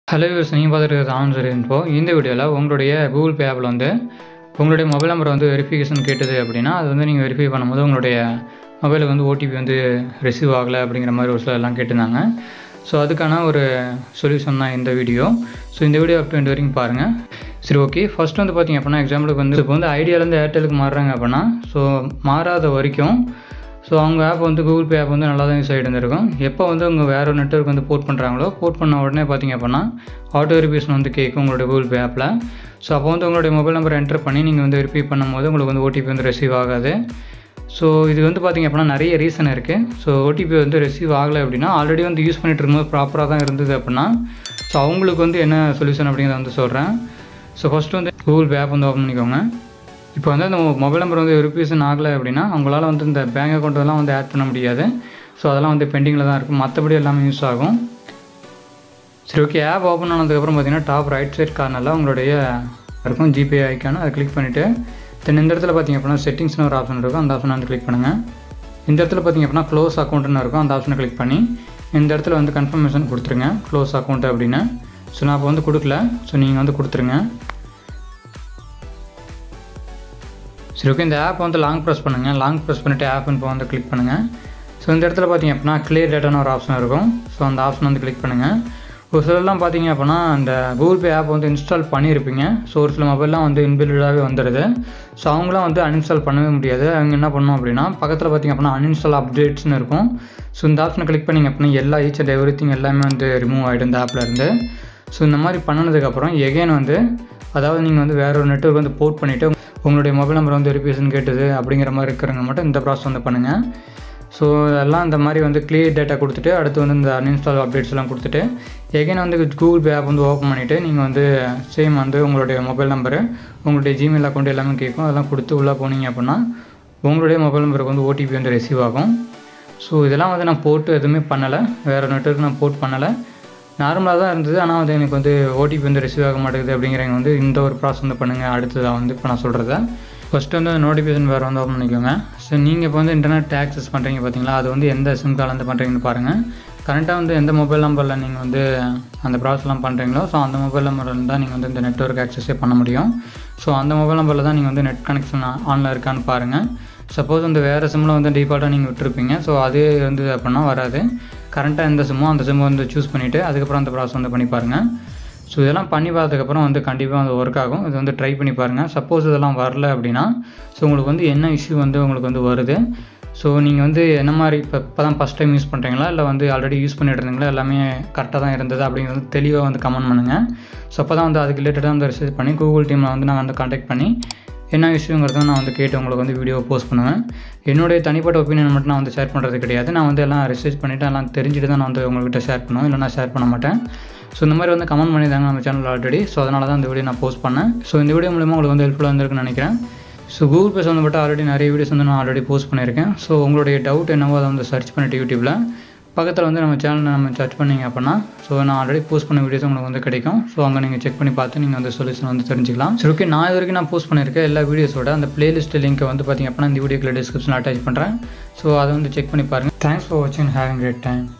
hello use நீங்கள் பார்த்துட்டு answer info இந்த வீடியோவில் உங்களுடைய கூகுள் பே ஆப்பில் வந்து உங்களுடைய மொபைல் நம்பர் வந்து வெரிஃபிகேஷன் கேட்டது அப்படின்னா அது வந்து நீங்கள் வெரிஃபை பண்ணும்போது உங்களுடைய மொபைலுக்கு வந்து ஓடிபி வந்து ரிசீவ் ஆகலை அப்படிங்கிற மாதிரி ஒரு சில எல்லாம் கேட்டிருந்தாங்க ஸோ அதுக்கான ஒரு சொல்யூஷன் தான் இந்த வீடியோ ஸோ இந்த வீடியோ அப் டு வரைக்கும் பாருங்கள் சரி ஓகே ஃபஸ்ட் வந்து பார்த்தீங்க அப்படின்னா எக்ஸாம்பிளுக்கு வந்து இப்போ வந்து ஐடியாலேருந்து ஏர்டெலுக்கு மாறுறாங்க அப்படின்னா ஸோ மாறாத வரைக்கும் ஸோ அவங்க ஆப் வந்து கூகுள் பே ஆப் வந்து நல்லா தான் யூஸ் ஆகிட்டு இருந்திருக்கும் எப்போ வந்து அவங்க வேறு ஒரு நெட்ஒர்க் வந்து போர்ட் பண்ணுறாங்களோ போர்ட் பண்ண உடனே பார்த்தீங்க அப்படின்னா ஆட்டோ வெரிஃபிகேஷன் வந்து கேட்கும் உங்களோட கூகுள் பே ஆப்பில் ஸோ அப்போ வந்து உங்களுடைய மொபைல் நம்பர் என்டர் பண்ணி நீங்கள் வந்து வெரிஃபை பண்ணும்போது உங்களுக்கு வந்து ஓடிபி வந்து ரிசீவ் ஆகாது ஸோ இது வந்து பார்த்திங்க அப்படின்னா நிறைய ரீசன் இருக்குது ஸோ ஓடிபி வந்து ரிசீவ் ஆகலை அப்படின்னா ஆல்ரெடி வந்து யூஸ் பண்ணிட்டு இருக்கும்போது ப்ராப்பராக தான் இருந்தது அப்படின்னா ஸோ அவங்களுக்கு வந்து என்ன சொல்யூஷன் அப்படிங்கிறத வந்து சொல்கிறேன் ஸோ ஃபஸ்ட்டு வந்து கூகுள் பே ஆப் வந்து ஓப்பன் பண்ணிக்கோங்க இப்போ வந்து அந்த மொபைல் நம்பர் வந்து வெரிஃபிகேஷன் ஆகலை அப்படின்னா அவங்களால வந்து இந்த பேங்க் அக்கௌண்ட் எல்லாம் வந்து ஆட் பண்ண முடியாது ஸோ அதெல்லாம் வந்து பெண்டிங்கில் தான் இருக்கும் மற்றபடி எல்லாமே யூஸ் ஆகும் சரி ஓகே ஆப் ஓப்பன் ஆனதுக்கப்புறம் பார்த்தீங்கன்னா டாப் ரைட் சைட் கார்னரில் உங்களுடைய இருக்கும் ஜிபே ஐக்கான அதை கிளிக் பண்ணிவிட்டு தென் இந்த இடத்துல பார்த்தீங்க அப்படின்னா செட்டிங்ஸ்னு ஒரு ஆப்ஷன் இருக்கும் அந்த ஆப்ஷனை வந்து கிளிக் பண்ணுங்கள் இந்த இடத்துல பார்த்தீங்க அப்படின்னா க்ளோஸ் அக்கௌண்ட்னு இருக்கும் அந்த ஆப்ஷனை கிளிக் பண்ணி இந்த இடத்துல வந்து கன்ஃபர்மேஷன் கொடுத்துருங்க க்ளோஸ் அக்கௌண்ட் அப்படின்னு ஸோ நான் இப்போ வந்து கொடுக்கல ஸோ நீங்கள் வந்து கொடுத்துருங்க சரி ஓகே இந்த ஆப் வந்து லாங் ப்ரெஸ் பண்ணுங்கள் லாங் ப்ரெஸ் பண்ணிவிட்டு ஆப் இப்போ வந்து கிளிக் பண்ணுங்கள் ஸோ இந்த இடத்துல பார்த்தீங்க அப்படின்னா கிளியர் டேட்டான ஒரு ஆப்ஷன் இருக்கும் ஸோ அந்த ஆப்ஷன் வந்து கிளிக் பண்ணுங்கள் ஒரு சிலர்லாம் பார்த்தீங்க அப்படின்னா அந்த கூகுள் பே ஆப் வந்து இன்ஸ்டால் பண்ணியிருப்பீங்க ஸோ ஒரு சில மொபைல்லாம் வந்து இன்பில்டாகவே வந்துடுது ஸோ அவங்களாம் வந்து அன்இன்ஸ்டால் பண்ணவே முடியாது அவங்க என்ன பண்ணணும் அப்படின்னா பக்கத்தில் பார்த்தீங்க அப்படின்னா அன்இன்ஸ்டால் அப்டேட்ஸ்னு இருக்கும் ஸோ இந்த ஆப்ஷனை கிளிக் பண்ணிங்க அப்படின்னா எல்லா ஈச் அண்ட் எவ்ரி திங் எல்லாமே வந்து ரிமூவ் ஆகிடும் இந்த ஆப்பில் இருந்து ஸோ இந்த மாதிரி பண்ணதுக்கப்புறம் எகெயின் வந்து அதாவது நீங்கள் வந்து வேற ஒரு நெட்ஒர்க் வந்து போர்ட் பண்ணிவிட்டு உங்களுடைய மொபைல் நம்பர் வந்து வெரிஃபிகேஷன் கேட்டது அப்படிங்கிற மாதிரி இருக்கிறவங்க மட்டும் இந்த ப்ராசஸ் வந்து பண்ணுங்கள் ஸோ எல்லாம் இந்த மாதிரி வந்து கிளியர் டேட்டா கொடுத்துட்டு அடுத்து வந்து இந்த அன்இன்ஸ்டால் அப்டேட்ஸ் எல்லாம் கொடுத்துட்டு எகைன் வந்து கூகுள் பே ஆப் வந்து ஓப்பன் பண்ணிவிட்டு நீங்கள் வந்து சேம் வந்து உங்களுடைய மொபைல் நம்பரு உங்களுடைய ஜிமெயில் அக்கௌண்ட் எல்லாமே கேட்கும் அதெல்லாம் கொடுத்து உள்ளே போனீங்க அப்படின்னா உங்களுடைய மொபைல் நம்பருக்கு வந்து ஓடிபி வந்து ரிசீவ் ஆகும் ஸோ இதெல்லாம் வந்து நான் போட்டு எதுவுமே பண்ணலை வேறு நெட்ஒர்க் நான் போர்ட் பண்ணலை நார்மலாக தான் இருந்தது ஆனால் வந்து எனக்கு வந்து ஓடிபி வந்து ரிசீவ் ஆக மாட்டேங்குது அப்படிங்கிறவங்க வந்து இந்த ஒரு ப்ராசஸ் வந்து பண்ணுங்கள் அடுத்ததாக வந்து இப்போ நான் சொல்கிறத ஃபஸ்ட்டு வந்து நோட்டிஃபிகேஷன் வேறு வந்து ஓப்பன் பண்ணிக்கோங்க ஸோ நீங்கள் இப்போ வந்து இன்டர்நெட் ஆக்சஸ் பண்ணுறீங்க பார்த்தீங்களா அது வந்து எந்த சிம் கார்டு பண்ணுறீங்கன்னு பாருங்கள் கரெக்டாக வந்து எந்த மொபைல் நம்பரில் நீங்கள் வந்து அந்த ப்ராசஸ்லாம் பண்ணுறீங்களோ ஸோ அந்த மொபைல் நம்பரில் தான் நீங்கள் வந்து இந்த நெட்ஒர்க் ஆக்சஸே பண்ண முடியும் ஸோ அந்த மொபைல் நம்பரில் தான் நீங்கள் வந்து நெட் கனெக்ஷன் ஆனில் இருக்கான்னு பாருங்கள் சப்போஸ் வந்து வேறு சிம்மில் வந்து டிஃபால்ட்டாக நீங்கள் விட்டுருப்பீங்க ஸோ அது வந்து அப்படின்னா வராது கரண்ட்டாக எந்த சிம்மோ அந்த சிம்மை வந்து சூஸ் பண்ணிவிட்டு அதுக்கப்புறம் அந்த ப்ராசஸ் வந்து பண்ணி பாருங்கள் ஸோ இதெல்லாம் பண்ணி பார்த்ததுக்கப்புறம் வந்து கண்டிப்பாக வந்து ஒர்க் ஆகும் இது வந்து ட்ரை பண்ணி பாருங்கள் சப்போஸ் இதெல்லாம் வரல அப்படின்னா ஸோ உங்களுக்கு வந்து என்ன இஷ்யூ வந்து உங்களுக்கு வந்து வருது ஸோ நீங்கள் வந்து என்ன மாதிரி இப்போ இப்போ தான் ஃபஸ்ட் டைம் யூஸ் பண்ணுறீங்களா இல்லை வந்து ஆல்ரெடி யூஸ் பண்ணிட்டு இருந்தீங்களா எல்லாமே கரெக்டாக தான் இருந்தது அப்படிங்கிறது தெளிவாக வந்து கமெண்ட் பண்ணுங்கள் ஸோ அப்போ தான் வந்து அதுக்கு ரிலேட்டடாக வந்து ரிசர்ச் பண்ணி கூகுள் டீமில் வந்து நான் வந்து காண்டாக்ட் பண்ணி என்ன விஷயங்கிறத நான் வந்து கேட்டு உங்களுக்கு வந்து வீடியோ போஸ்ட் பண்ணுவேன் என்னுடைய தனிப்பட்ட ஒப்பீனியன் மட்டும் நான் வந்து ஷேர் பண்ணுறது கிடையாது நான் வந்து எல்லாம் ரிசர்ச் பண்ணிவிட்டு எல்லாம் தெரிஞ்சுட்டு தான் நான் வந்து உங்கள்கிட்ட ஷேர் பண்ணுவேன் இல்லை நான் ஷேர் பண்ண மாட்டேன் ஸோ இந்த மாதிரி வந்து கமெண்ட் பண்ணியிருந்தாங்க நம்ம சேனல் ஆல்ரெடி ஸோ அதனால தான் இந்த வீடியோ நான் போஸ்ட் பண்ணேன் ஸோ இந்த வீடியோ மூலமாக உங்களுக்கு வந்து ஹெல்ப்ஃபுல்லாக இருந்திருக்குன்னு நினைக்கிறேன் ஸோ கூகுள் பே சம்மந்தப்பட்ட ஆல்ரெடி நிறைய வீடியோஸ் வந்து நான் ஆல்ரெடி போஸ்ட் பண்ணியிருக்கேன் ஸோ உங்களுடைய டவுட் என்னவோ அதை வந்து சர்ச் பண்ணிவிட்டு யூடியூப்பில் பக்கத்தில் வந்து நம்ம சேனலில் நம்ம சர்ச் பண்ணிங்க அப்படின்னா ஸோ நான் ஆல்ரெடி போஸ்ட் பண்ண வீடியோஸ் உங்களுக்கு வந்து கிடைக்கும் ஸோ அங்கே நீங்கள் செக் பண்ணி பார்த்து நீங்கள் வந்து சொல்யூஷன் வந்து தெரிஞ்சிக்கலாம் சரி ஓகே நான் இது வரைக்கும் நான் போஸ்ட் பண்ணியிருக்கேன் எல்லா வீடியோஸோட அந்த பிளேலிஸ்ட் லிங்க்கை வந்து பார்த்திங்க அப்படின்னா இந்த வீடியோக்குள்ள டிஸ்கிரிப்ஷனில் அட்டாச் பண்ணுறேன் ஸோ அதை வந்து செக் பண்ணி பாருங்கள் தேங்க்ஸ் ஃபார் வாட்சிங் ஹேவிங் கிரேட் டைம்